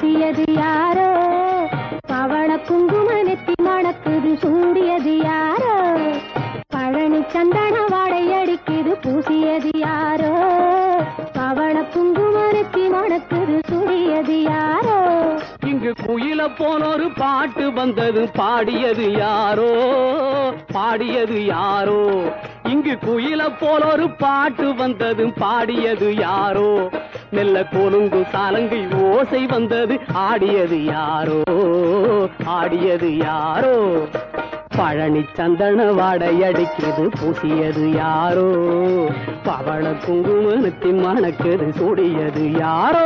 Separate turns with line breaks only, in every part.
பூசியது யாரோ பவள குங்கும நெத்தி மணக்குது சூடியது யாரோ பழனி சந்தன வாடை அடிக்குது பூசியது யாரோ பவள குங்கும நெத்தி மணக்குது சூடியது யாரோ
இங்கு குயில போல ஒரு பாட்டு வந்தது பாடியது யாரோ பாடியது யாரோ இங்கு குயில போல ஒரு பாட்டு வந்தது பாடியது யாரோ மெல்ல கொலுங்கு சாலங்கை ஓசை வந்தது ஆடியது யாரோ ஆடியது யாரோ பழனி சந்தன வாடை அடிக்கிறது பூசியது யாரோ பவள குங்குமத்தின் மணக்குது சூடியது யாரோ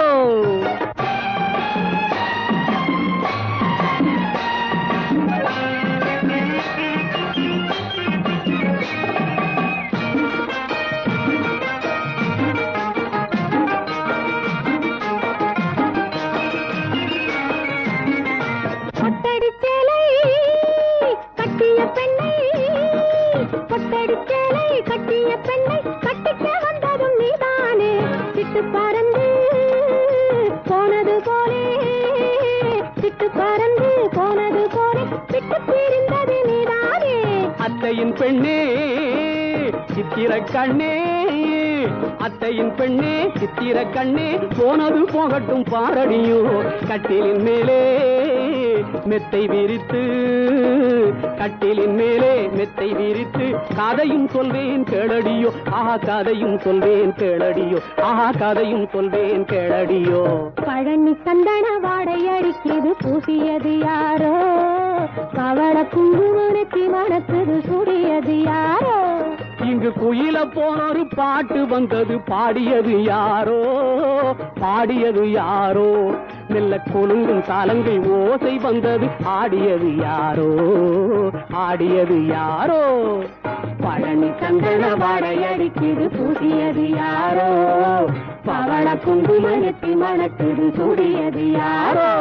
கொட்டடி சேலை கட்டிய பெண்ணை கொட்டடி சேலை கட்டிய பெண்ணை கட்டிக்க வந்ததும் நீதானே சிட்டு பறந்து போனது போலே சிட்டு பறந்து போனது போலே விட்டு பிரிந்தது நீதானே
அத்தையின் பெண்ணே சித்திர கண்ணே அத்தையின் பெண்ணே சித்திர கண்ணே போனது போகட்டும் பாரடியோ கட்டிலின் மேலே மெத்தை விரித்து கட்டிலின் மேலே மெத்தை விரித்து கதையும் சொல்வேன் கேளடியோ ஆஹா கதையும் சொல்வேன் கேளடியோ ஆஹா கதையும் சொல்வேன் கேளடியோ
பழனி சந்தன வாடை அடிக்குது பூசியது யாரோ பவள குங்குமனத்தி மணக்குது சுடியது யாரோ
இங்கு குயில போன ஒரு பாட்டு வந்தது பாடியது யாரோ பாடியது யாரோ மெல்ல கொழுங்கும் சாலங்கை ஓசை வந்தது ஆடியது யாரோ ஆடியது யாரோ பழனி சந்தன வாடை அடிக்குது பூசியது யாரோ பவள குங்குமத்தி மணக்குது சூடியது யாரோ